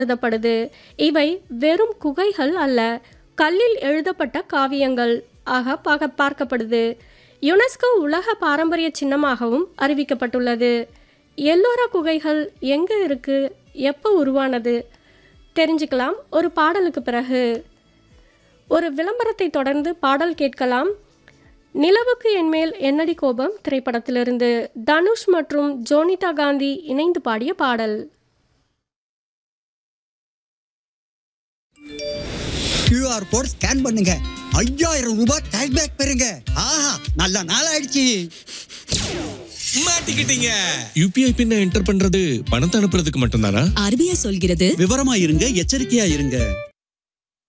கருதப்படுது இவை வெறும் குகைகள் அல்ல கல்லில் எழுதப்பட்ட காவியங்கள் ஆக பாக பார்க்கப்படுது யுனெஸ்கோ உலக பாரம்பரிய சின்னமாகவும் அறிவிக்கப்பட்டுள்ளது எல்லோரா குகைகள் எங்கே இருக்கு எப்போ உருவானது தெரிஞ்சுக்கலாம் ஒரு பாடலுக்கு பிறகு ஒரு விளம்பரத்தை தொடர்ந்து பாடல் கேட்கலாம் நிலவுக்கு என்மேல் என்னடி கோபம் திரைப்படத்திலிருந்து தனுஷ் மற்றும் ஜோனிதா காந்தி இணைந்து பாடிய பாடல் கியூஆர் கோட் ஸ்கேன் பண்ணுங்க ஐயாயிரம் ரூபாய் கேஷ்பேக் பெறுங்க ஆஹா நல்ல நாள் ஆயிடுச்சு மாட்டிக்கிட்டீங்க யூபிஐ பின்ன என்டர் பண்றது பணத்தை அனுப்புறதுக்கு மட்டும்தானா ஆர்பிஐ சொல்கிறது விவரமா இருங்க எச்சரிக்கையா இருங்க